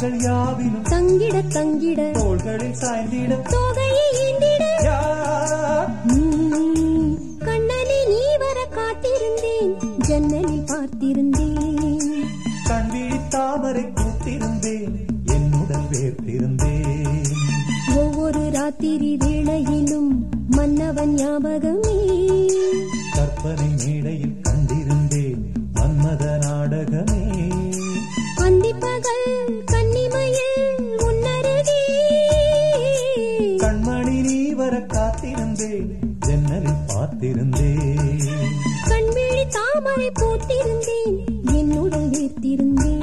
கலைகள் யாவினும் தங்கிட தங்கிட தோள்களில் சாய்ந்திட தோகையை ஏந்திட யார் உம், கண்ணனே நீ வர காத்திருந்தேன் ஜன்னலில் பார்த்திருந்தேன் கண்விழி தாமரை கூட்டிருந்தேன் என்னுடன் வேர்த்திருந்தேன் ஒவ்வொரு ராத்திரி வேளையிலும் மன்னவன் ஞாபகமே கற்பனை மேடையில் கண்டிருந்தேன் மன்மத நாடகமே அந்திப்பகல் கன்னிமையில் உன்னருகே கண்மணி நீ வர காத்திருந்தேன் ஜன்னலில் பார்த்திருந்தேன் கண்விழி தாமரை பூத்திருந்தேன் என்னுடன் வேர்த்திருந்தேன்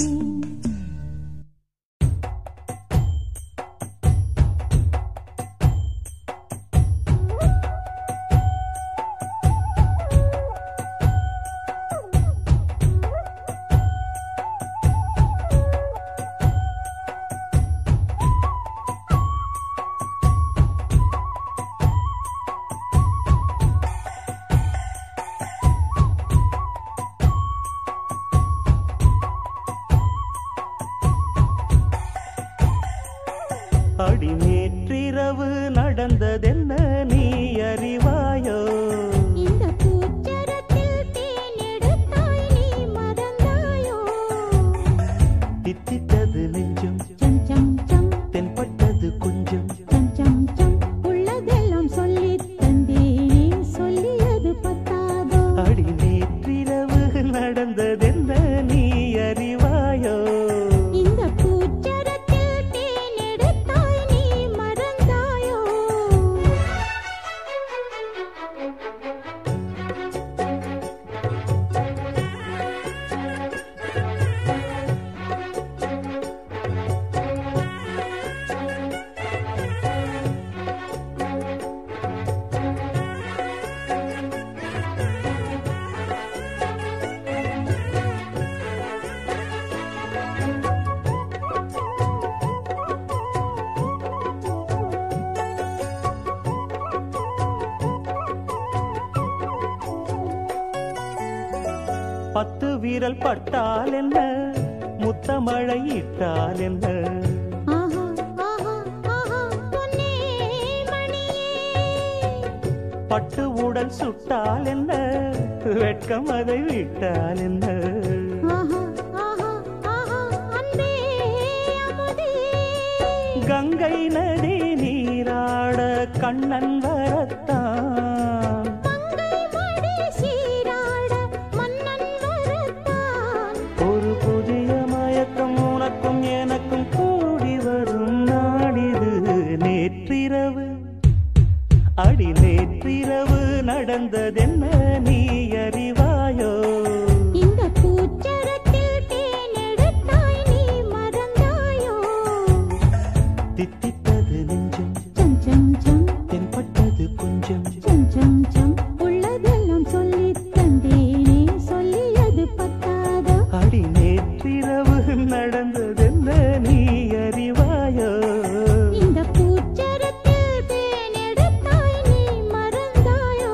அடி நேற்றிரவு நடந்ததென்ன நீ அறிவாயோ இந்த பூச்சரத்தில் தேனெடுத்தாய் நீ மறந்தாயோ தித்தித்தது நெஞ்சும் சம் சம் சம் தென்பட்டது கொஞ்சம் சம் சம் சம் உள்ளதெல்லாம் சொல்லித் தந்தேனே சொல்லியது பத்தாதோ அடி நேற்றிரவு நடந்ததென்ன நீ அறிவாயோ இந்த பூச்சரத்தில் தேனெடுத்தாய் நீ மறந்தாயோ பத்து வீரல் பட்டால் என்ன முத்தமழை இட்டால் என்ன ஆஹா ஆஹா ஆஹா பொன்னே மணியே பட்டு உடல் சுட்டால் என்ன வெட்கம் அதை விட்டால் என்ன ஆஹா ஆஹா ஆஹா அன்பே அமுதே கங்கை நதி நீராட கண்ணன் வரத்தான் மங்கை மடி சீராட மன்னன் வரத்தான் ஒரு புதிய மயக்கம் உனக்கும் எனக்கும் கூடி வரும் நாடிது நேற்றிரவு அடி நேற்றிரவு நடந்ததென்ன நீ அறிவாயோ இந்த பூச்சரத்தில் தேனெடுத்தாய் நீ மறந்தாயோ தித்தித்தது நெஞ்சம் சம் சம் சம் தென்பட்டது கொஞ்சம் சம் சம் சம் உள்ளதெல்லாம் சொல்லித் தந்தேனே சொல்லியது பத்தாதோ அடி நேற்றிரவு நடந்ததென்ன நீ அறிவாயோ இந்த பூச்சரத்தில் தேனெடுத்தாய் நீ மறந்தாயோ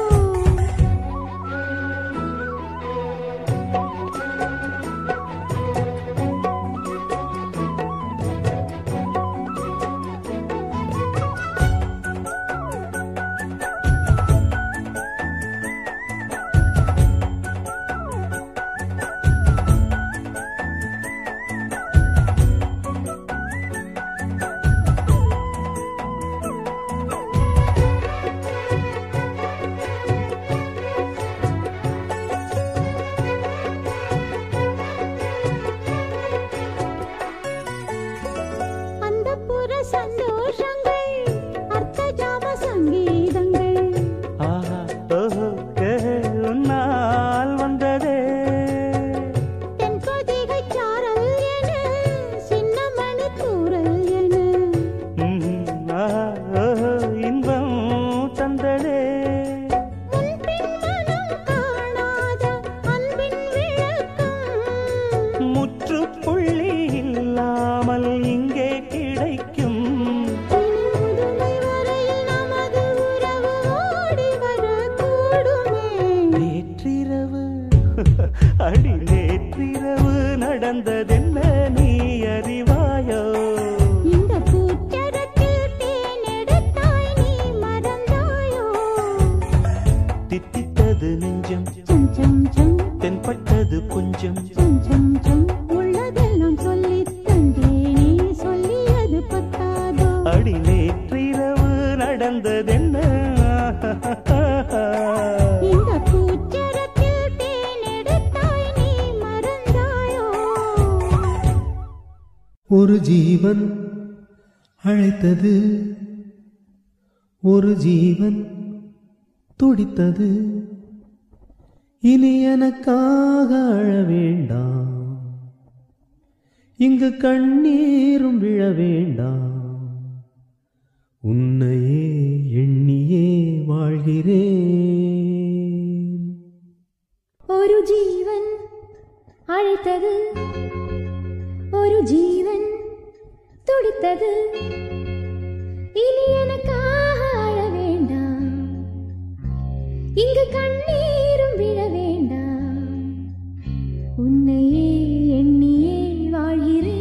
அந்த புற சந்தோஷங்கள் அர்த்த ஜாம சங்கீதங்கள் ஆஹா ஓஹோ ஏஹே, உன்னால் வந்ததே தென்பொதிகை சாரல் என சின்னமணி தூரல் என ம்ஹும், ஆஹா ஓஹோ இன்பம் தந்ததே முன்பின் மனம் காணாத அன்பின் விளக்கம் முற்றுப்புள்ளி இல்லாமல் இங்கே கிடைக்கும் இனி நடந்ததென்ன இந்த பூச்சரத்தில் தேனெடுத்தாய் நீ மறந்தாயோ ஒரு ஜீவன் அழைத்தது ஒரு ஜீவன் துடித்தது இனி எனக்காக அழ வேண்டாம் இங்கு கண்ணீரும் விழ வேண்டாம் உன்னையே எண்ணியே வாழ்கிறேன் ഒരു ജീവൻ അழைத்தது ഒരു ജീവൻ തുടിത്തത് ഇനി എനക്കാக അഴ വേண்டாം ഇങ്ങ് കണ്ണീരും വിഴ വേണ്ടാം ഉன்னையே എണ്ണിயே வாழ்கிறேன்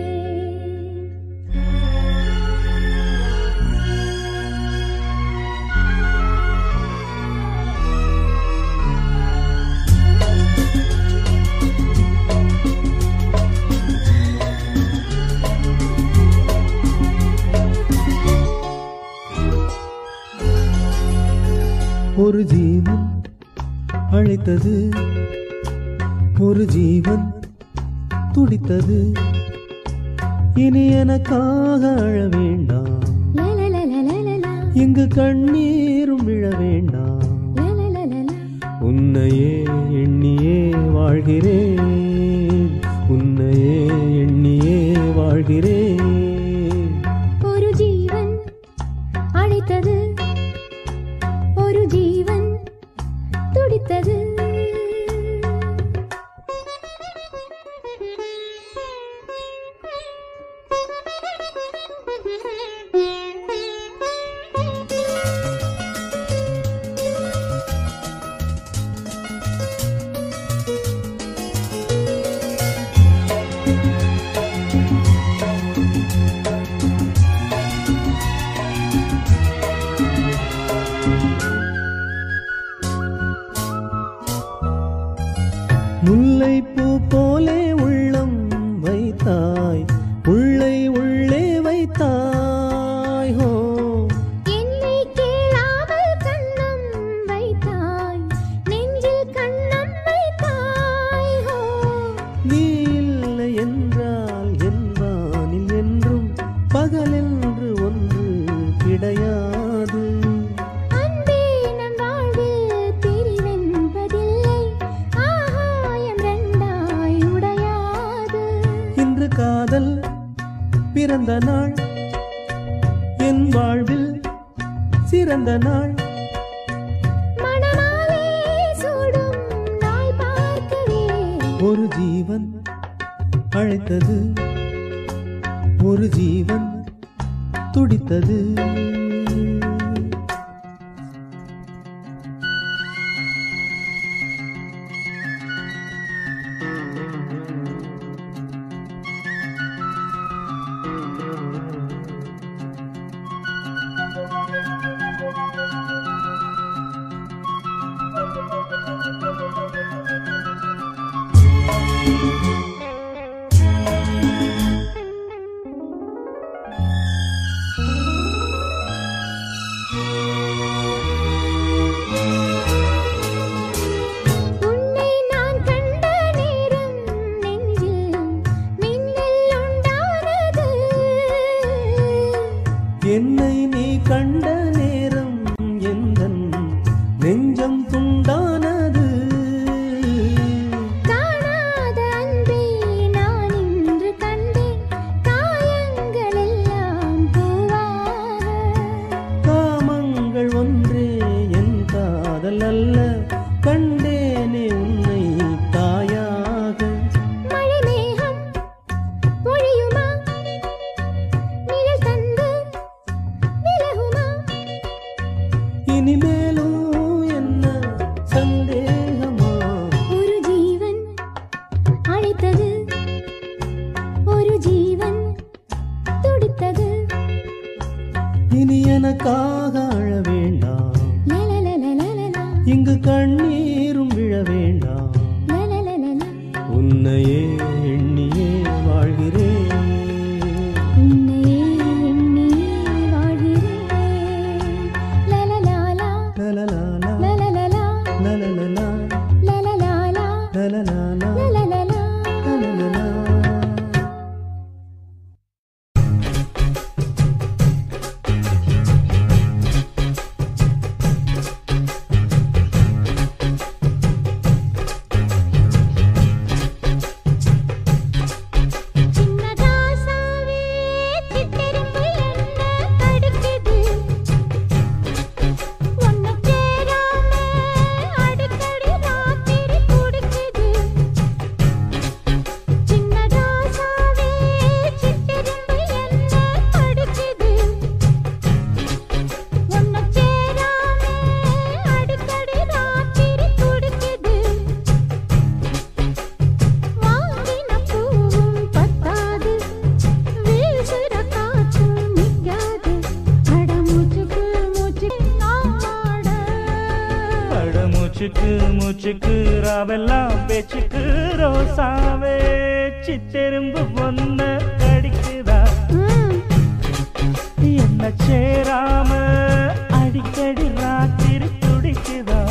ஒரு ஜீவன் அழைத்தது ஒரு ஜீவன் துடித்தது இனி எனக்காக அழ வேண்டாம் லலலலலலலா, இங்கு கண்ணீரும் விழ வேண்டாம் லலலலலா. உன்னையே எண்ணியே வாழ்கிறேன் உன்னையே எண்ணியே வாழ்கிறேன் ഒരു ജീവൻ അழைത്തത് ഒരു ജീവൻ തുടിത്തത് முல்லைப்பூ போலே உள்ளம் வைத்தாய் உள்ளை உள்ளே வைத்தாய் ஹோ என்னை கேளாமல் கண்ணம் வைத்தாய் நெஞ்சில் கண்ணம் வைத்தாய் ஹோ நீ இல்லை என்றால் என் வானில் என்றும் பகலென்று ஒன்று கிடையாது அன்பே நம் வாழ்வில் பிரிவென்பதில்லை ஆகாயம் ரெண்டாய் உடையாது இன்று காதல் பிறந்த நாள் என் வாழ்வில் சிறந்த நாள் மணமாலே சூடும் நாள் பார்க்கவே ஒரு ஜீவன் அழைத்தது ஒரு ஜீவன் துடித்தது உன்னை நான் கண்ட நேரம் நெஞ்சில் மின்னல் உண்டானது என்னை நீ கண்ட நேரம் எந்தன் நெஞ்சம் துண்டானது காணாத அன்பை நான் இன்று கண்டேன் காயங்கள் எல்லாம் பூவாக காமங்கள் ஒன்றே என் காதல் அல்ல கண்டேனே உன்னை தாயாக மழை மேகம் பொழியுமா நிழல் தந்து விலகுமா இனிமேலும் என்ன சந்தேகமா ஒரு ஜீவன் அழைத்தது ஒரு ஜீவன் துடித்தது இனி எனக்காக அழ வேண்டாம் லலலலலலலா, இங்கு கண்ணீரும் விழ வேண்டாம் லலலலலா. உன்னையே எண்ணியே வாழ்கிறேன் உன்னையே எண்ணி வாழ்கிறேன் மூச்சுக்கு மூச்சுக்கு ராவெல்லாம் பேச்சுக்கு ரோசாவே சித்தெரும்பு பொண்ண கடிக்குதா ம், என்ன சேராம அடிக்கடி ராத்திரி துடிக்குதா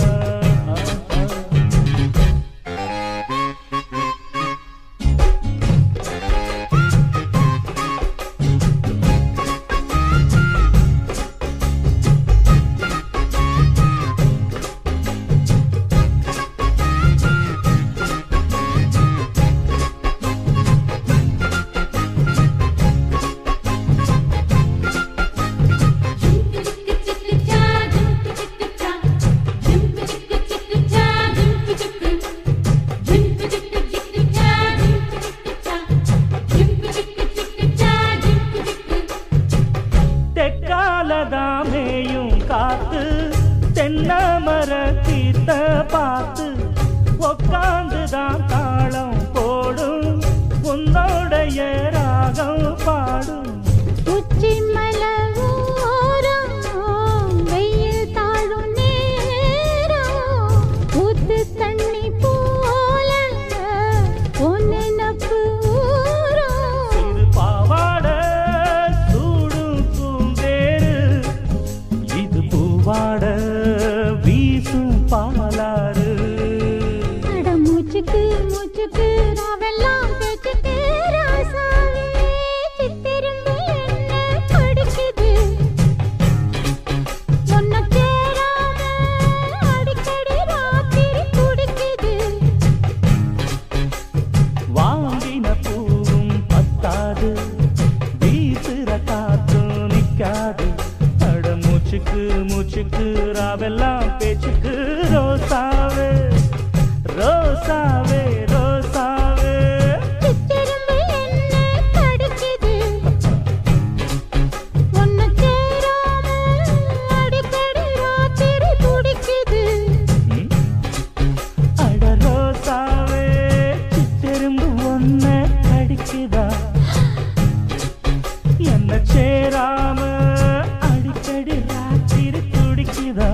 தெக்காலதாமேயும் காத்து தென்னமர கீத்த பார்த்து உக்காந்துதான் தாளம் போடும் உன்னோடைய ராகம் பாடும் உச்சி மலை ஓரம் வெயில் தாழும் நேரம் ஊத்து தண்ணி போல ஒன்னு நப்பு ஊரும் இது பாவாட சூடும் பூந்தேரு இது பூவாட வீசும் பாலாறு அட மூச்சுக்கு மூச்சுக்கு ராவெல்லாம் பேச்சுக்கு ராசாவே சித்திருந்து என்ன படிக்குது உன்னை சேராம அடிக்கடி ராத்திரி துடிக்குது வாங்கின பூவும் பத்தாது வீசுற காத்தும் நிக்காது அட மூச்சுக்கு மூச்சுக்கு ராவெல்லாம் பேச்சுக்கு ரோசாவே ரோசாவே ரோசாவே சித்திருந்து என்ன படிக்குது உன்னை சேராம அடிக்கடி ராத்திரி துடிக்குது ம்? அட ரோசாவே சித்தெரும்பு ஒன்ன கடிக்குதா என்ன சேராம அடிக்கடி ராத்திரி துடிக்குதா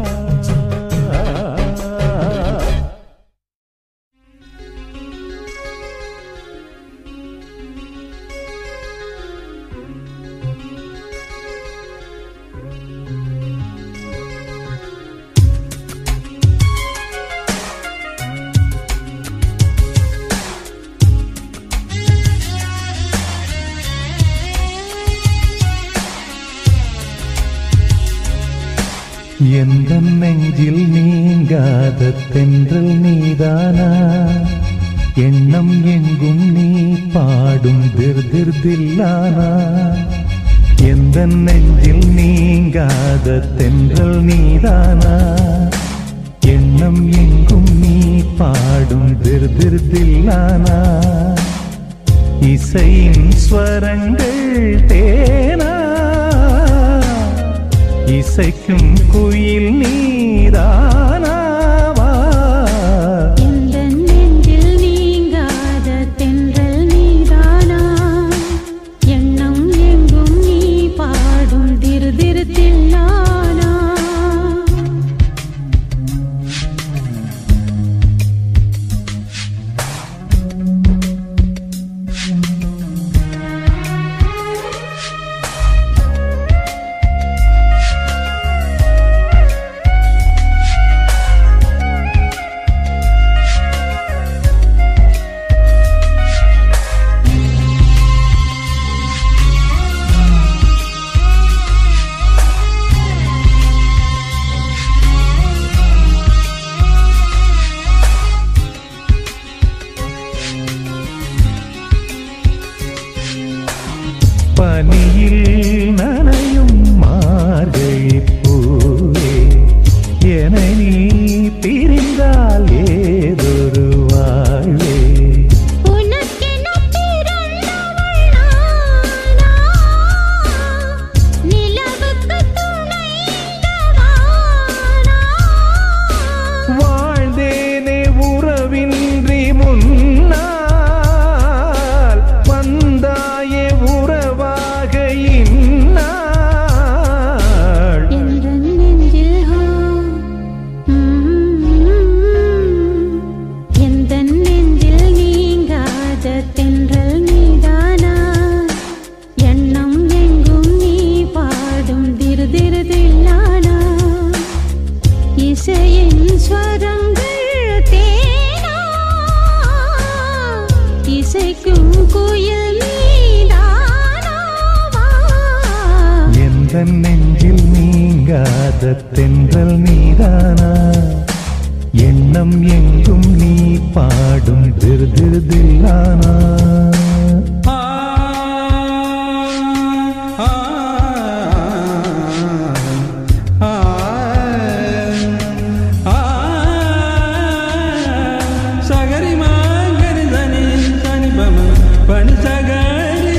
எந்த நெஞ்சில் நீங்காத தென்றல் நீதானா எண்ணம் எங்கும் நீ பாடும் திர் திர் தில்லானா எந்த நெஞ்சில் நீங்காத தென்றல் நீதானா எண்ணம் எங்கும் நீ பாடும் திர் திர் தில்லானா இசையின் ஸ்வரங்கள் தேனா இசைக்கும் குயில் நீதானாவா எந்த நெஞ்சில் நீங்காத தென்றல் நீதானா எண்ணம் எங்கும் நீ பாடும் திரு திரு தில்லானா எந்த நெஞ்சில் நீங்காத தென்றல் நீதானா எண்ணம் எங்கும் நீ பாடும் திரு திரு தில்லானா సగరి మాగరి దని సని బమ పని సగరి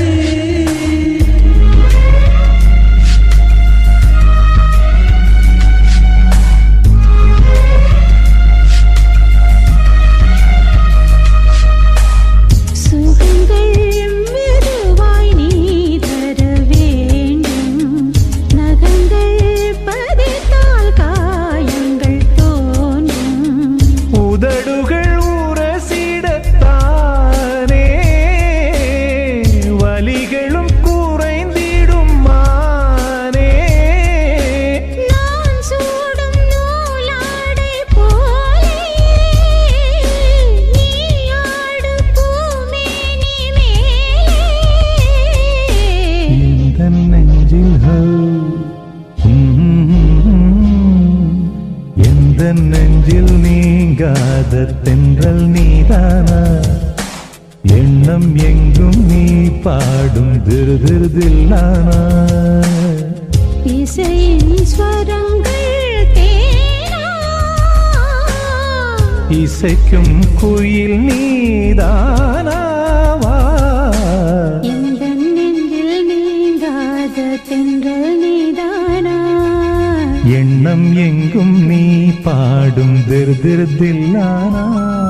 சுகங்கள் மெதுவாய் நீ தர வேண்டும் நகங்கள் பதித்தால் காயங்கள் தோன்றும் உதடுகள் உரசிடத்தானே வலிகளும் குறைந்திடும் மானே நான் சூடும் நூலாடை போலே நீ ஆடு பூமேனி மேலே இந்த நெஞ்சில் ஹோ, ம்ம். எந்த நெஞ்சில் நீங்காத தென்றல் நீதானா எண்ணம் எங்கும் நீ பாடும் திரு திரு தில்லானா இசையின் ஸ்வரங்கள் தேனா இசைக்கும் குயில் நீதானாவா எந்த நெஞ்சில் நீங்காத தென்றல் நீதானா எண்ணம் எங்கும் நீ பாடும் திரு திரு தில்லானா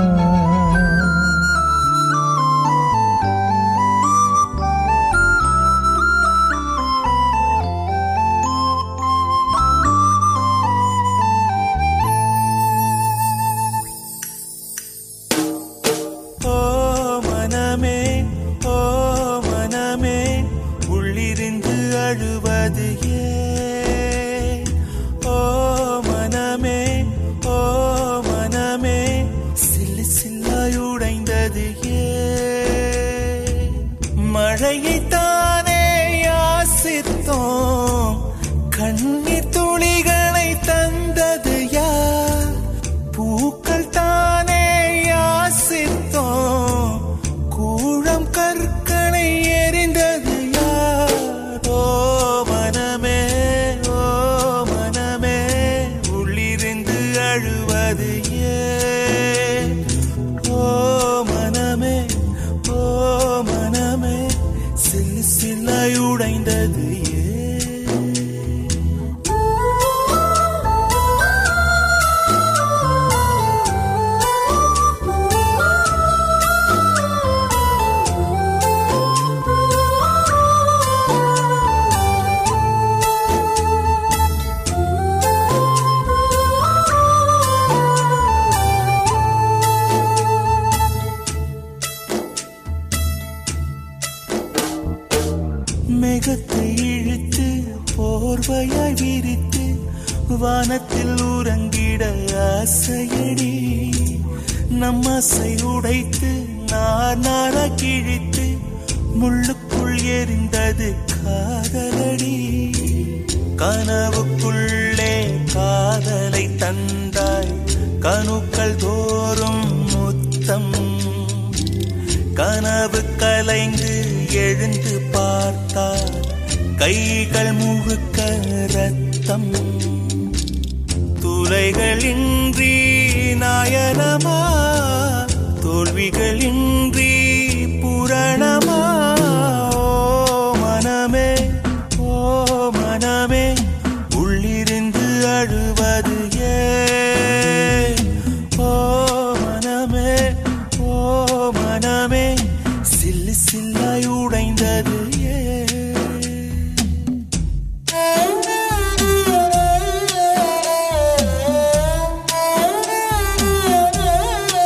ஓ மனமே ஓ மனமே உள்ளிருந்து அழுவது ஏன் ஓ மனமே ஓ மனமே சில்லு சில்லாய் உடைந்தது ஏன் மழையைத்தானே யாசித்தோம் கண்ணீர் துளிகளை தந்தது யார் பூக்கள் தானே யாசித்தோம் கூழம் கற்களை எரிந்தது யார் ஓ மனமே ஓ மனமே உள்ளிருந்து அழுவது ஏன் ஓ மனமே ஓ மனமே சில்லு சில்லாய் உடைந்தது ஏன் மேகத்தை இழுத்து போர்வையாய் விரித்து வானத்தில் உறங்கிட ஆசையடி நம் ஆசை உடைத்து நார் நாரா கிழித்து முள்ளுக்குள் எரிந்தது காதலடி கனவுக்குள்ளே காதலை தந்தாய் கணுக்கள் தோறும் முத்தம் கனவு கலைந்து எழுந்து பார்த்தார் கைகள் முழுக்க ரத்தம் துளைகளின்றி நாயனமா தோல்விகளின்றி புரணமா ஓ மனமே ஓ மனமே உள்ளிருந்து அழுவது ஏன் ஓ மனமே ஓ மனமே சில்லு சில்லாய் உடைந்தது ஏன் ஆ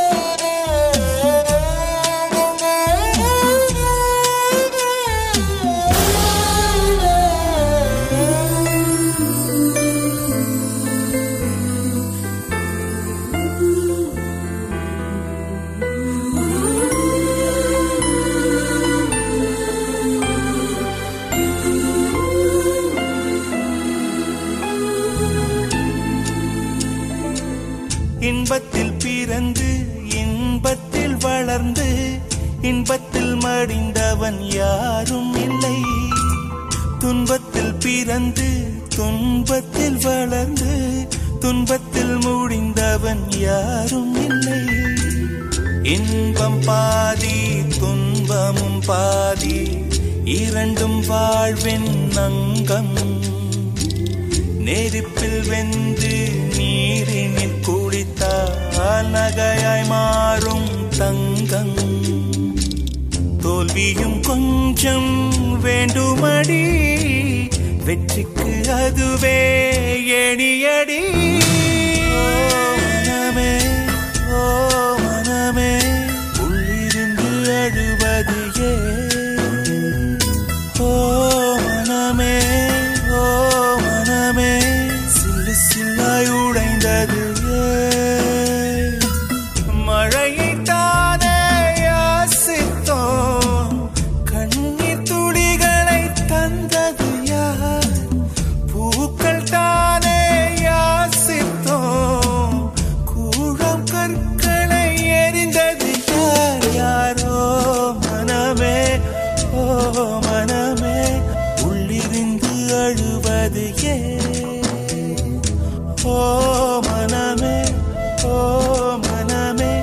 துன்பத்தில் பிறந்து இன்பத்தில் வளர்ந்து இன்பத்தில் மடிந்தவன் யாரும் இல்லை துன்பத்தில் பிறந்து துன்பத்தில் வளர்ந்து துன்பத்தில் முடிந்தவன் யாரும் இல்லை இன்பம் பாதி துன்பமும் பாதி இரண்டும் வாழ்வின் அங்கம் நெருப்பில் வெந்து நீரினில் குளித்தால் நகையாய் மாறும் தங்கம் தோல்வியும் கொஞ்சம் வேண்டுமடி வெற்றிக்கு அதுவே எணியடி ஓ மனமே ஓ மனமே உள்ளிருந்து அழுவது ஏன் ஓ மனமே ஓ மனமே சில்லு சில்லாய் உடைந்தது ஏன் மழையை தானே யாசித்தோம் கண்ணீர் துளிகளை தந்தது யார் பூக்கள் தானே யாசித்தோம் கூழம் கற்களை எரிந்தது யார் யாரோ மனமே ஓ மனமே உள்ளிருந்து அழுவது ஏன் ஓ மனமே ஓ மனமே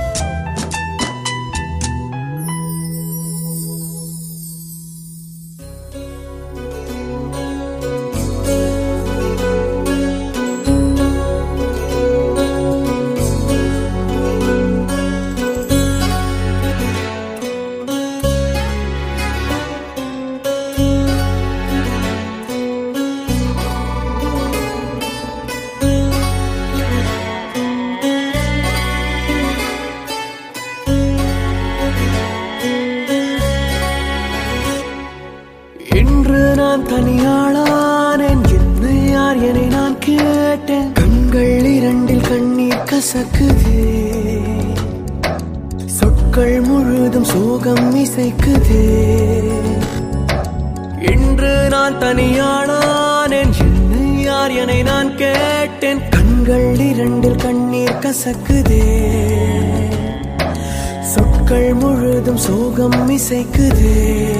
இன்று நான் தனியாளானேன் என்னை யார் என்னை நான் கேட்டேன் கண்கள் இரண்டில் கண்ணீர் கசக்குதே சொற்கள் முழுதும் சோகம் இசைக்குதே இன்று நான் தனியாளானேன் என்னை யார் என்னை நான் கேட்டேன் கண்கள் இரண்டில் கண்ணீர் கசக்குதே சொற்கள் முழுதும் சோகம் இசைக்குதே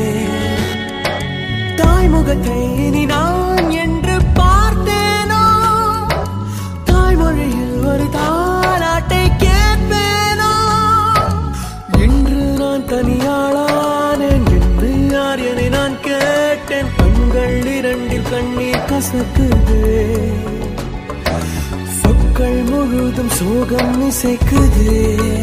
தாய்முகத்தை இனி நான் என்று பார்த்தேனோ தாய்மொழியில் ஒரு தாலாட்டை கேட்பேனோ இன்று நான் தனியாளானேன் என்று யார் என்னை நான் கேட்டேன் கண்கள் இரண்டில் கண்ணீர் கசக்குதே சொற்கள் முழுதும் சோகம் இசைக்குதே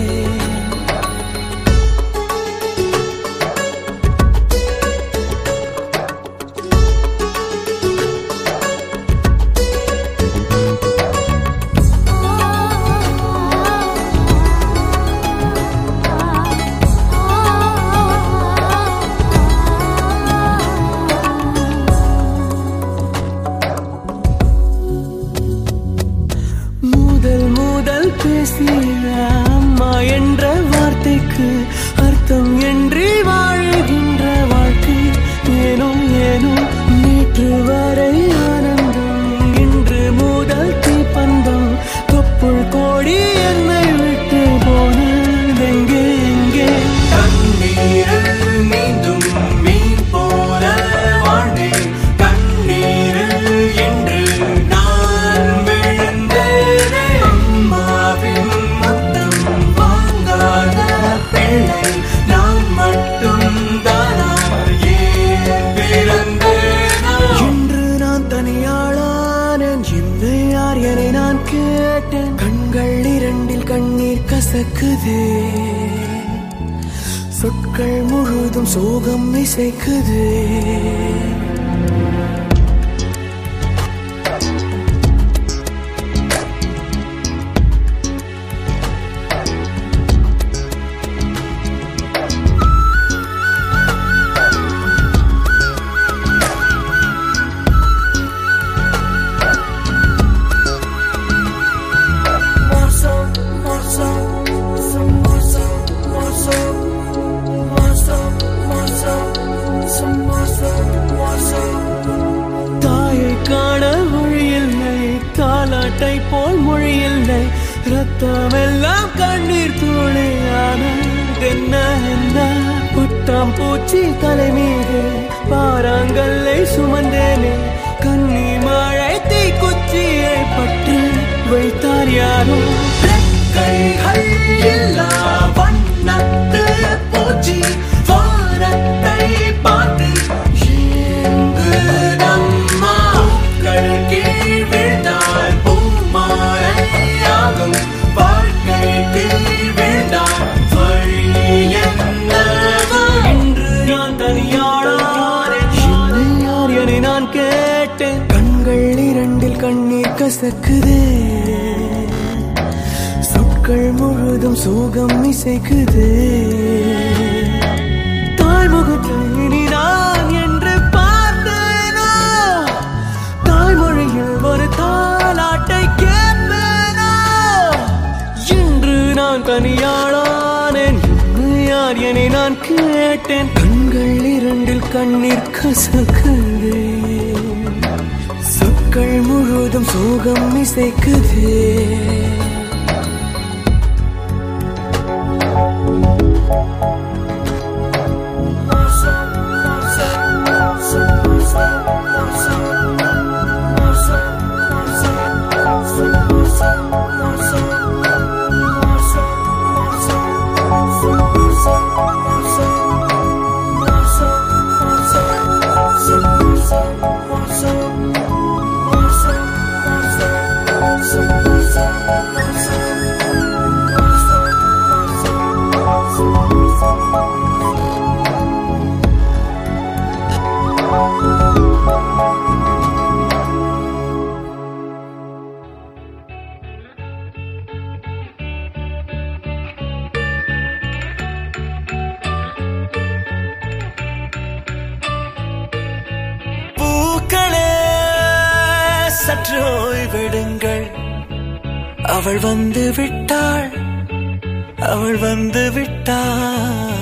முதல் முதல் பேசிய அம்மா என்ற வார்த்தைக்கு அர்த்தம் என்று வாழுகின்ற வாழ்க்கை ஏனோ ஏனோ நேற்று வரை ஆனந்தம் இன்று முதல் தீப்பந்தம் தொப்புள் கோடி என்னை விட்டு போனதெங்கே எங்கே தண்ணீரில் மீண்டும் மீன் போல வாழ்ந்தேன் கண்ணீரில் என்று நான் விழுந்தேனே அம்மாவின் முத்தம் வாங்காத பிள்ளை நான் மட்டும் தானா ஏன் பிறந்தேனோ இன்று நான் தனியாளானேன் இல்லை யார் என்னை நான் கேட்டேன் கண்கள் இரண்டில் கண்ணீர் கசக்குதே சொற்கள் முழுதும் சோகம் இசைக்குதே தாயை காண வழியில்லை தாலாட்டை போல் மொழியில்லை ரத்தமெல்லாம் கண்ணீர் தூளையான என்ன என்ன புட்டாம் பூச்சி தலை மீது பாறாங்கல்லை சுமந்தேனே கண்ணி மழை தீ குச்சியை பற்றி வைத்தார் யாரோ கைகள் இல்லா வண்ணத்து பூச்சி வானத்தை பார்த்து ஏங்குதம்மா. பூக்கள் கீழ் விழுந்தால் பூமாலையாகும். வாழ்க்கை கீழ் விழுந்தால் வழி என்னவாகும்? இன்று நான் தனியாளானேன். என்னை யார் என நான் கேட்டேன் கண்கள் இரண்டில் கண்ணீர் கசக்குதே சொற்கள் முழுதும் சோகம் இசைக்குதே தாய்முகத்தை இனி நான் என்று பார்த்தேனோ தாய்மொழியில் ஒரு தாலாட்டை கேட்பேனோ இன்று நான் தனியாளானேன் என்னை யார் என நான் கேட்டேன் கண்கள் இரண்டில் கண்ணீர் கசக்குதே சொற்கள் முழுதும் சோகம் இசைக்குதே பூக்களே சற்று ஓய்வெடுங்கள் அவள் வந்து விட்டாள் அவள் வந்து விட்டாள்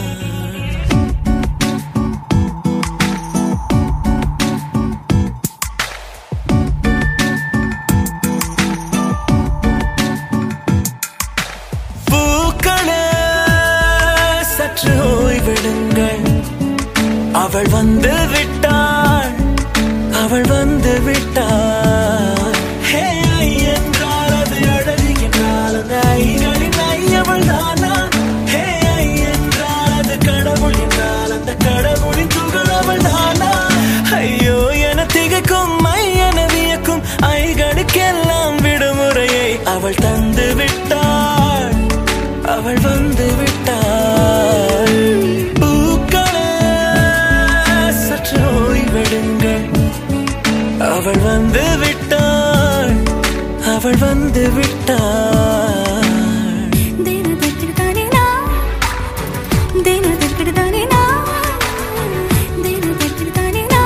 பூக்களே சற்று ஓய்வெடுங்கள் அவள் வந்து விட்டாள் அவள் வந்து விட்டாள் ஹே ஐ என்றால் அது அழகு என்றால் அந்த ஐகளின் ஐ அவள் தானா ஹே ஐ என்றால் அது கடவுள் என்றால் அந்த கடவுளின் துகள் அவள் தானா ஐயோ என திகைக்கும் ஐ என வியக்கும் ஐகளுக்கெல்லாம் விடுமுறையை அவள் தந்து விட்டாள் அவள் வந்து விட்டாள் பூக்களே சற்று ஓய்வெடுங்கள் அவள் வந்து விட்டாள் அவள் வந்து விட்டாள் ದಿನದಕ್ಕಿಡ್ತಾನೇನಾ ದಿನದಕ್ಕಿಡ್ತಾನೇನಾ ದಿನದಕ್ಕಿಡ್ತಾನೇನಾ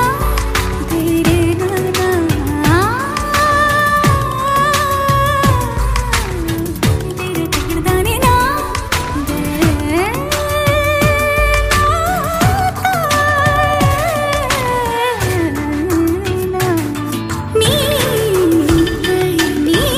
ದಿನದಕ್ಕಿಡ್ತಾನೇನಾ நீ நீ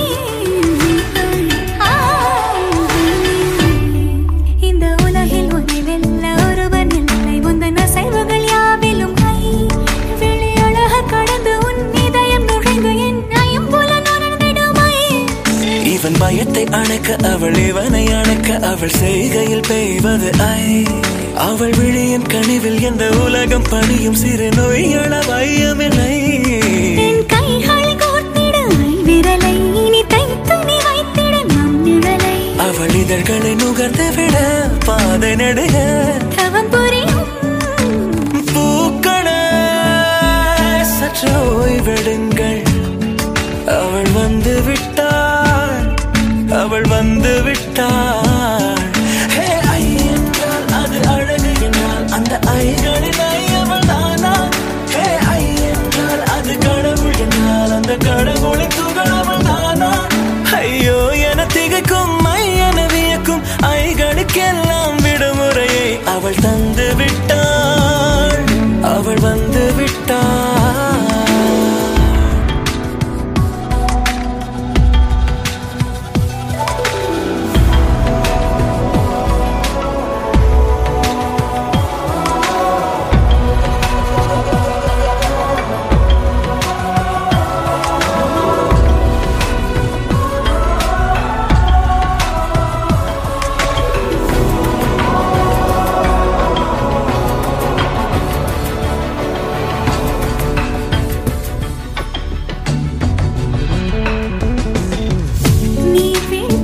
இந்த உலகில் உன்னை வெல்ல ஒருவன் இல்லை முந்தன அசைவுகள் யாவிலும் கை வெளியழக கடந்து உன் இதயம் நுழைந்து என்னையும் புல நுழைந்திடுமை இவன் பயத்தை அணைக்க அவள் இவனை அணைக்க அவள் செய்கையில் பெய்வது ஐ அவள் விழியின் கனிவில் எந்த உலகம் பணியும் சிறு நோய்கள வையமில்லை என் கைகள் கோர்த்திட விரலை இனி தைத்து நீ வைத்திட நம் நிழலை அவள் இதழ்களை நுகர்ந்து விட பாதை நடுக தவம் புரியும் பூக்களே சற்று ஓய்வெடுங்கள் அவள் வந்து விட்டாள் அவள் வந்து விட்டாள் ஹே, ஐ என்றால் அது அழகு என்றால் அந்த ஐகளின் ஐ அவள் தானா ஹே ஐ என்றால் அது கடவுள் என்றால் அந்த கடவுளின் துகள் அவள் தானா ஐயோ என திகைக்கும் ஐ என வியக்கும் ஐகளுக்கெல்லாம் விடுமுறையை அவள் தந்து விட்டாள் அவள் வந்து விட்டாள்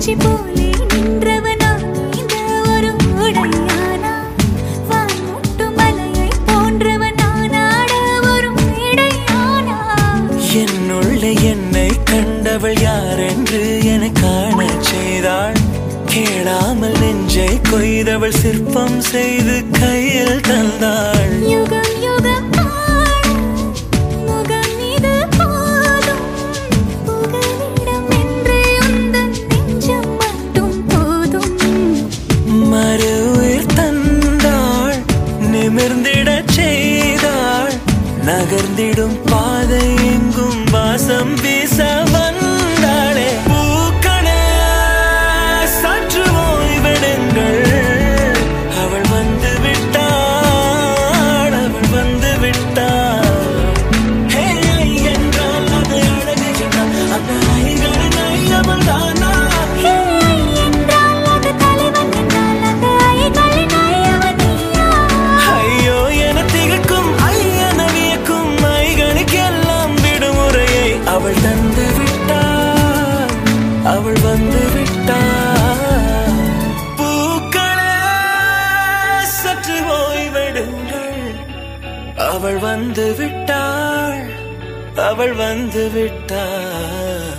உச்சி போலே நின்றவனா இந்த ஒரு உடையானா வான்முட்டு மலையை போன்றவனானாட ஒரு மேடையானா என்னுள்ளே என்னை கண்டவள் யாரென்று என காணச் செய்தாள் கேளாமல் நெஞ்சை கொய்தவள் சிற்பம் செய்து கையில் தந்தாள் யுகம் யுகம் ஆட முகம் இது போதும் புகலிடம் என்று உந்தன் நெஞ்சம் மட்டும் போதும் மறு உயிர் தந்தாள் நிமிர்ந்திடச் செய்தாள் நகர்ந்திடும் பாதை எங்கும் வாசம் வீச வந்தாளே பூக்களே சற்று ஓய்வெடுங்கள் அவள் வந்து விட்டாள் அவள் வந்து விட்டாள் ஹே ஐ என்றால் அது அழகு என்றால் அந்த ஐகளின் ஐயவன் தானா இல்லை என்றால் அது தலைவன் என்றால் அந்த ஐகளின் ஐயவன் நீயா ஐயோ என திகக்கும் ஐயன வியக்கும் ஐகளுக்கெல்லாம் விடுமுறையை அவள் தந்து விட்டாள் அவள் வந்து விட்டாள் பூக்களே சற்று ஓய்வெடுங்கள் அவள் வந்து விட்டாள் அவள் வந்து விட்டாள்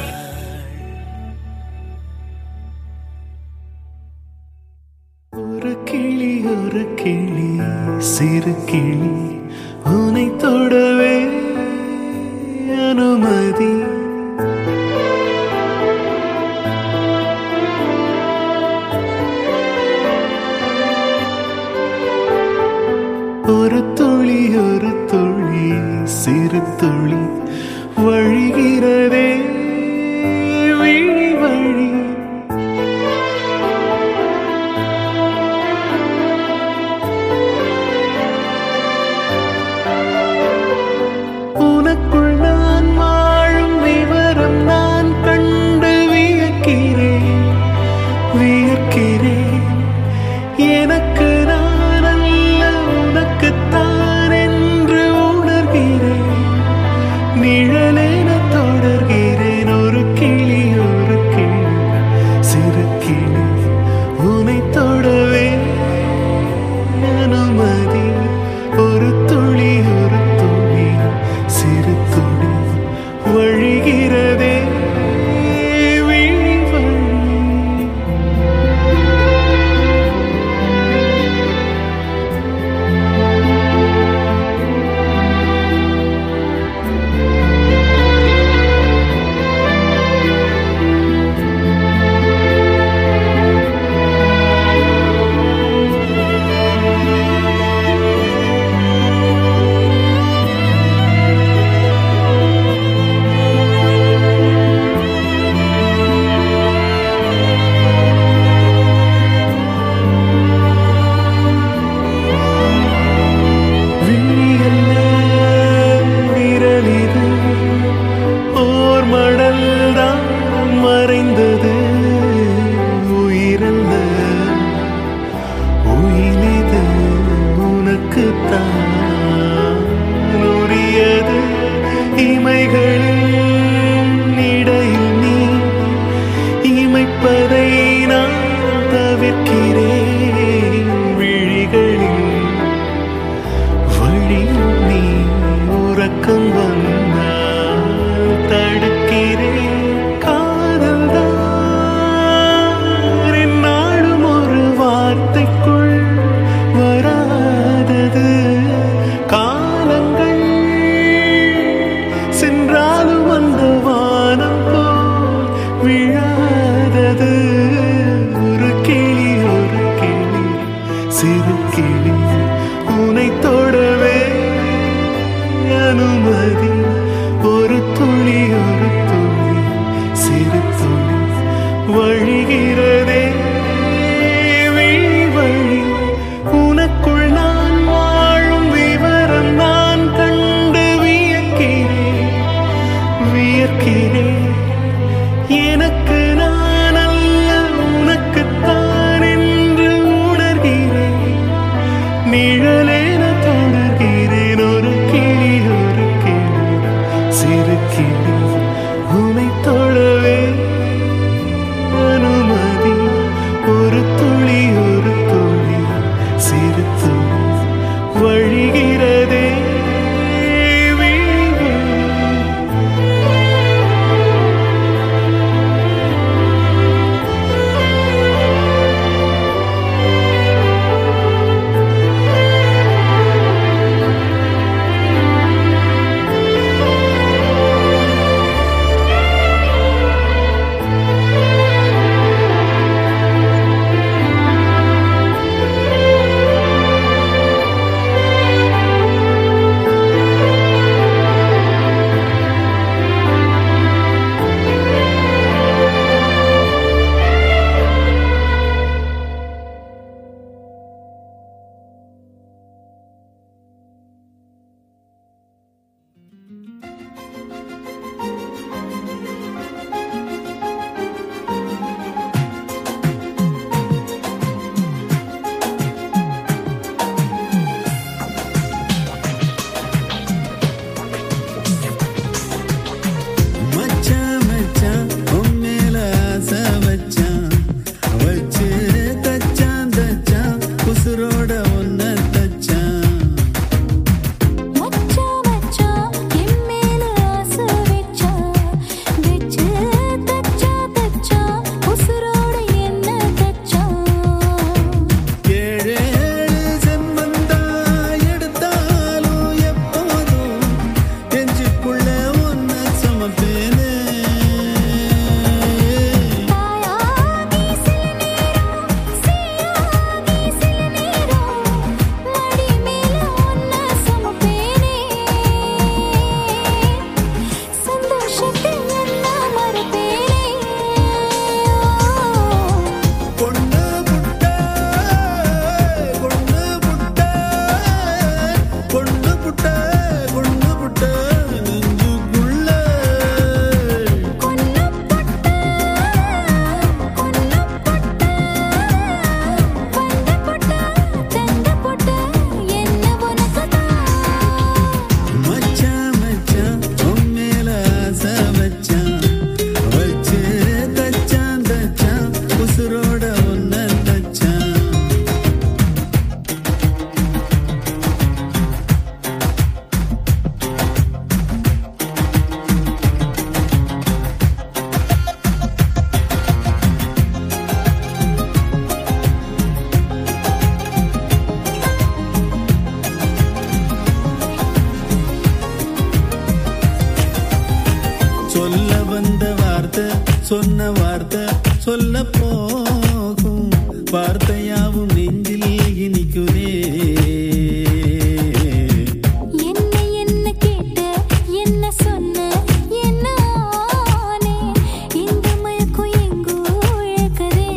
ஒரு கிளி ஒரு கிளி சிறு கிளி உனை தொடவே அனுமதி ஒரு துளி ஒரு துளி சிறு துளி வழிகிறதே விழி வழி உனக்குள் நான் வாழும் விவரம் நான் கண்டு வியக்கிறேன் வியக்கிறேன் எனக்கு நான் அல்ல உனக்குத்தான் என்று உணர்கிறேன் நிழலென தொடர்கிறேன் ஒரு கிளி ஒரு கிளி சிறு கிளி உனை தொடவே அனுமதி ஒரு துளி ஒரு துளி சிறு துளி வழிகிறதே விழி வழி விழியல்ல விரலிது ஓர் மடல்தான் மறைந்தது உயிரல்ல உயிரிது உனக்குத்தான் உரியது இமைகளின் இடையில் நீ இமைப்பதை நான் தவிர்க்கிறேன் விழிகளில் வழி நீ உறக்கம் வந்தால் தடுக்கிறேன் காதல் தான் நாடும் ஒரு வார்த்தைக்குள் வராதது காலங்கள் சென்றாலும் அந்த வானம் போல் விழாதது ஒரு கிளி ஒரு கிளி சிறு கிளி உனை தொடவே அனுமதி ஒரு துளி ஒரு துளி சிறு துளி வழிகிறதே விழி வழி உனக்குள் நான் வாழும் விவரம் நான் கண்டு வியக்கிறேன் வியக்கிறேன் எனக்கு நான் அல்ல உனக்குத்தான் என்று உணர்கிறேன் நிழலேன தொடர்கிறேன் ஒரு கிளி ஒரு கிளி சிறு கிளி உனை தொடவே அனு சொல்ல வந்த வார்த்தை சொன்ன வார்த்தை சொல்ல போகும் வார்த்தையாவும் நெஞ்சில் இனிக்குதே என்ன என்ன கேட்ட என்ன சொன்ன என்ன ஆனே இந்த மயக்கம் எங்கோ இழக்கதே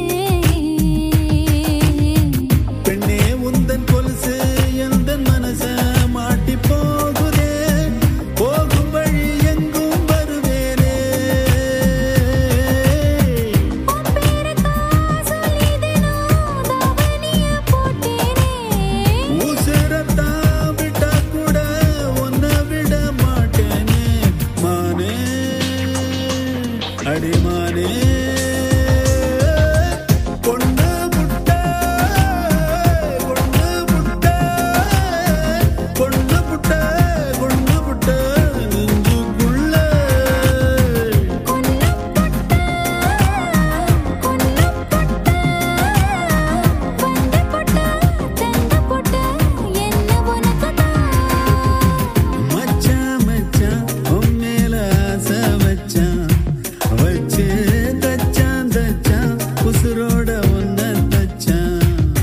பெண்ணே உந்தன் கொலுசு எந்த மனச மாட்டி போகுதே போகும் வழி எங்கும் வருவேனே உன் பேரக்கா சொல்லிதேனோ தாவணிய போட்டேனே உசிரத்தான் விட்டா கூட உன்னை விட மாட்டேனே மானே அடிமானே கொண்டு புட்ட கொண்டு புட்ட கொண்டு புட்ட கொண்டு புட்ட நெஞ்சுக்குள்ள கொன்னம் பொட்ட கொன்னம் பொட்ட வந்த பொட்ட தந்த பொட்ட என்ன உனக்கு மச்சான் மச்சான் உன் மேல ஆசை வச்சான் வச்சு தச்சான் தச்சான் உசுரோட ஒன்ன தச்சான்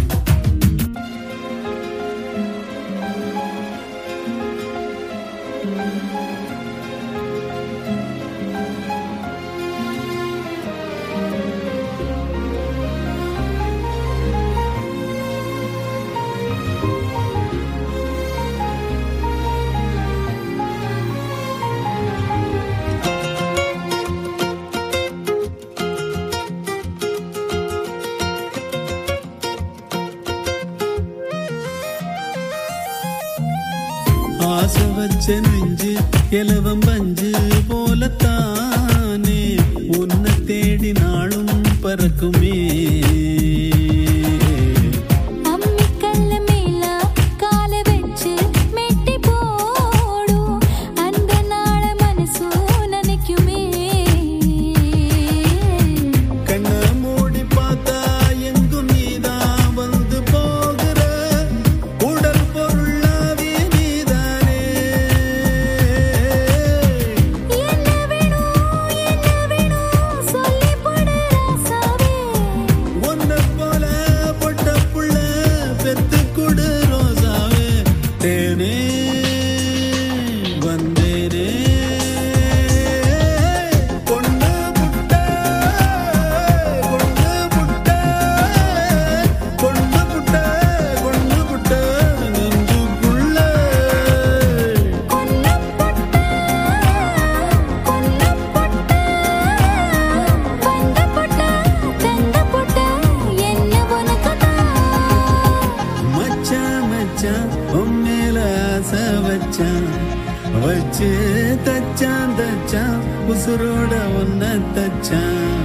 ஆசை வச்ச நெஞ்சு எலவம் பஞ்சு போலத்தானே உன்னை தேடி நாளும் பறக்குமே அம்மிக்கல்ல மேல கால வச்சு மெட்டி போடும் அந்த நாள மனசோ நினைக்குமே கண்ண மூடி பார்த்தா எங்கும் நீதான் வந்து போகிற உடல் பொருளாவே நீதானே என்ன வேணும் என்ன வேணும் சொல்லி போடு ராசாவே உன்னை போல பொட்ட புள்ள பெத்து கொடு ரோசாவே தேனே வந்தேனே கொண்டு புட்ட கொண்டு புட்ட கொண்டு புட்ட கொண்டு புட்ட நெஞ்சுக்குள்ள கொன்னம் பொட்ட கொன்னம் பொட்ட வந்த பொட்ட தந்த பொட்ட என்ன உனக்கு மச்சான் மச்சான் உன் மேல ஆசை வச்சான் வச்சு தச்சான் தச்சான் உசுரோட ஒன்ன தச்சான்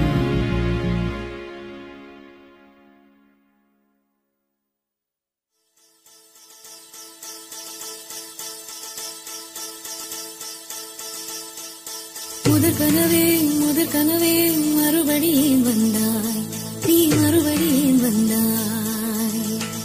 முதற் கனவே முதற் கனவே மறுபடியும் வந்தாய் நீ மறுபடியும் வந்தாய்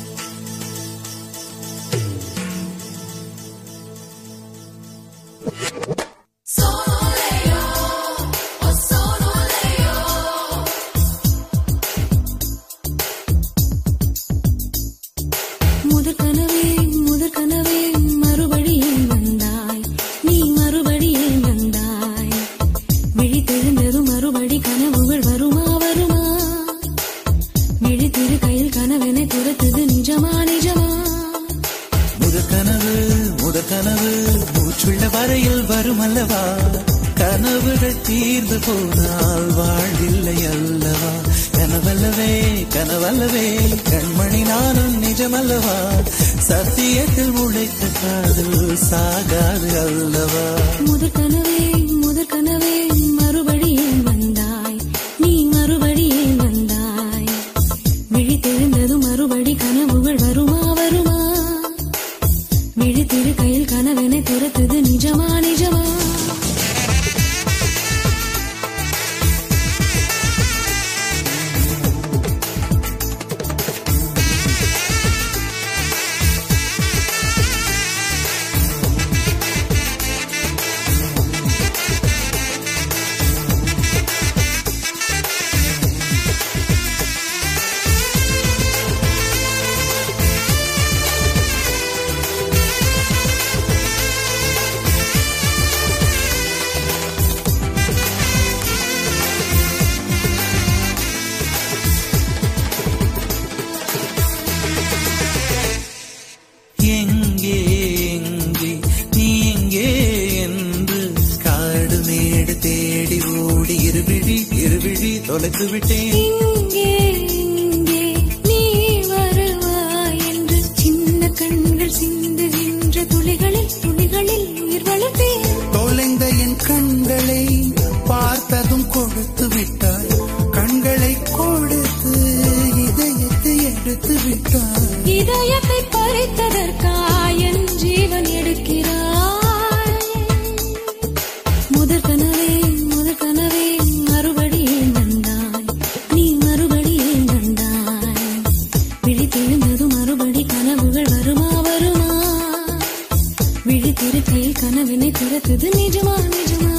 முதற் கனவே முதற் கனவே மறுபடியும் வந்தாய் நீ மறுபடியும் வந்தாய் விழித்தெழுந்ததும் மறுபடி கனவுகள் வருமா வருமா விழித்திரு கையில் கனவெனை துரத்துது நிஜமா நிஜமா முதற் கனவு முதற் கனவு மூச்சுள்ள வரையில் வரும் அல்லவா கனவுகள் தீர்ந்து போனால் வாழ்வில்லை அல்லவா கனவல்லவே கனவல்லவே கண்மணி நானும் நிஜமல்லவா சத்தியத்தில் உழைத்த காதல் சாகாது அல்லவா முதற் கனவே முதற் கனவே மறுபடியும் வந்தாய் நீ மறுபடியும் வந்தாய் விழித்தெழுந்ததும் மறுபடி கனவுகள் வருமா வருமா விழித்திரு கையில் கனவெனை துரத்துது நிஜமா நிஜமா தொலைத்து விட்டேன் இங்கே இங்கே நீ வருவாய் என்று சின்ன கண்கள் சிந்துகின்ற துளிகளில் துளிகளில் உயிர் வளர்த்தேன் தொலைந்த என் கண்களை பார்த்ததும் கொடுத்து விட்டாய் கண்களை கொடுத்து இதயத்தை எடுத்து விட்டாய் இதயத்தை பறித்ததற்காய் என் ஜீவன் எடுக்கிறாய் முதற் கனவே முதற் கனவே மறுபடியும் வந்தாய் நீ மறுபடியும் வந்தாய் விழித்தெழுந்தது மறுபடி கனவுகள் வருமா வருமா விழித்திருக்கையில் கனவினை திறத்தது நிஜமா நிஜமா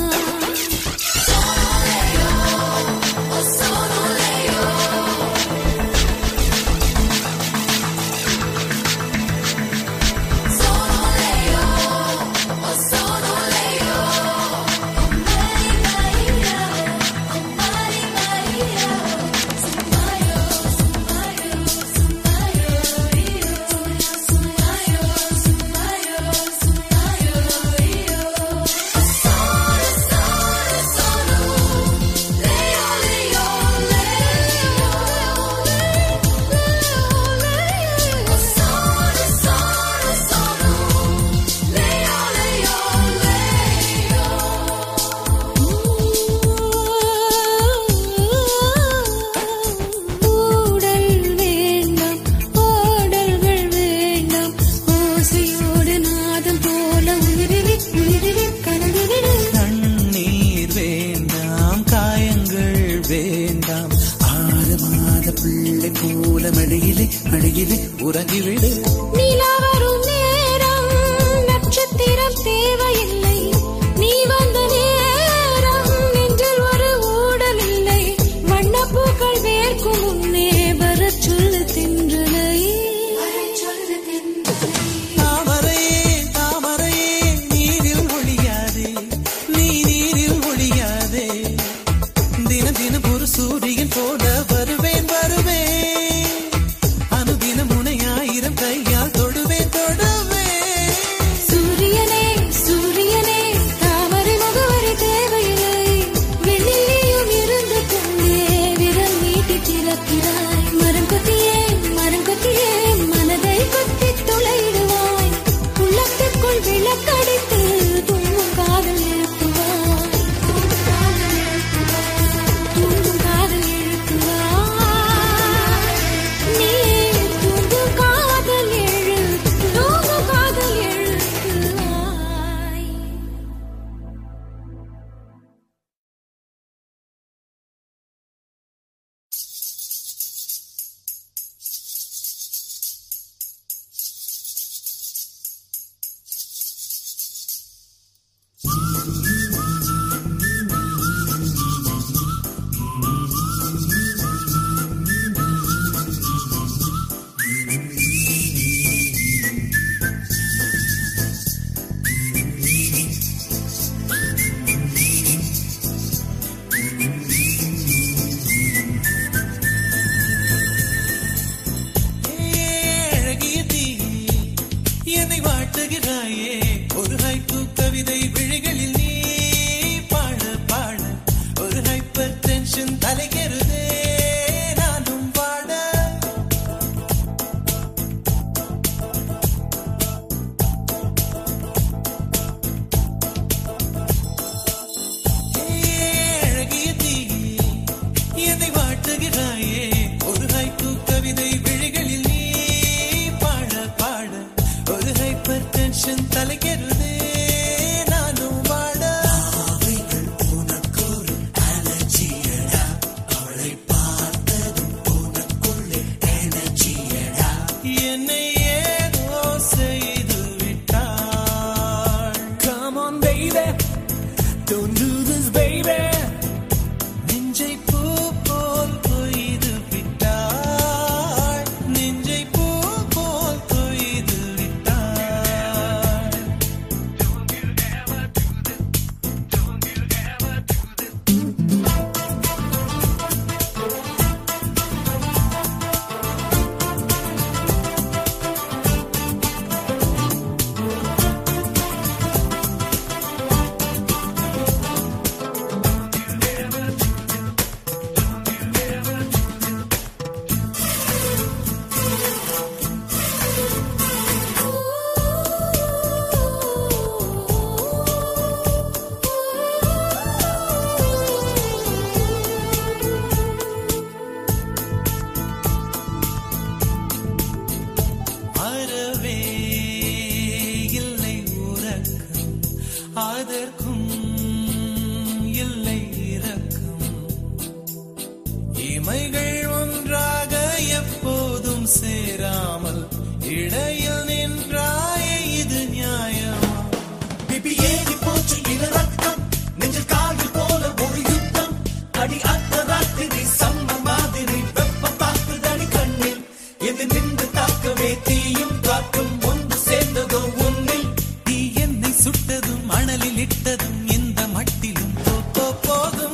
அடி அர்த்தராத்திரி சம்ம மாதிரி வெப்ப தாக்குதடி கண்ணில் எது நின்று தாக்கவே தீயும் காற்றும் ஒன்று சேர்ந்ததோ உன்னில் நீ என்னை சுட்டதும் மணலில் இட்டதும் இந்த மட்டிலும் போ, போ, போதும்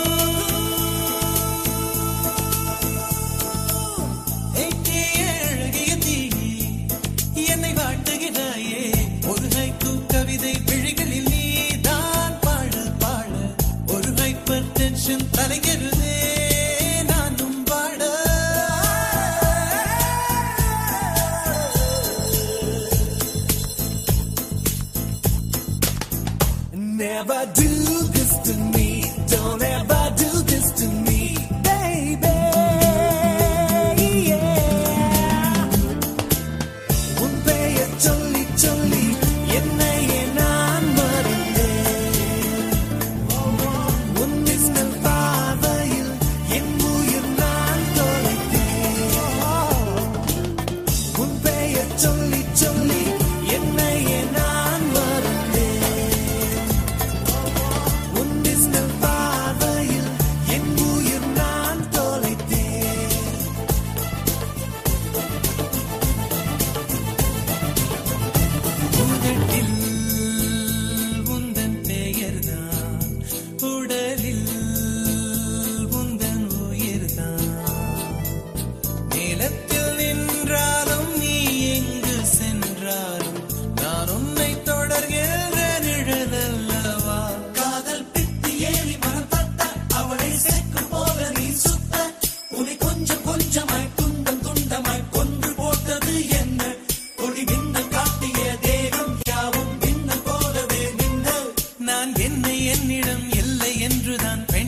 எங்கே அழகிய தீ, என்னை வாட்டுகிறாயே ஒரு ஹைக்கூ கவிதை விழிகளில் நீதான் பாட பாட ஒரு ஹைப்பர் டென்ஷன் தலைகிறதே நானும் பாட Never do this to me. Don't ever do this to me, baby. Yeah. உன் பெயர் சொல்லி சொல்லி என்னையே நான் மறந்தேன் உன் மின்னல் பார்வையில் என் உயிர் நான் தொலைத்தேன் உன் பெயர் சொல்லி சொல்லி என்னையே நான் மறந்தேன் உன் மின்னல் பார்வையில் என் உயிர் நான் தொலைத்தேன் உதட்டில் உந்தன் பெயர்தான் உடலில் உந்தன் உயிர்தான் நிலத்தில் நின்றாலும் நீ எங்கு சென்றாலும் நான் உன்னை தொடர்கின்ற நிழல் அல்லவா காதல் பித்தி ஏறி மரத்தட்ட அவளை சேர்க்கும் போல நீ சுத்த உன்னை கொஞ்சம் கொஞ்சமாய் துண்டம் துண்டமாய் கொன்று போட்டது என்ன கொடி விண்ணல் காட்டிய தேகம் யாவும் விண்ணல் போலவே நின்று நான் என்னை என்னிடம் இல்லை என்றுதான்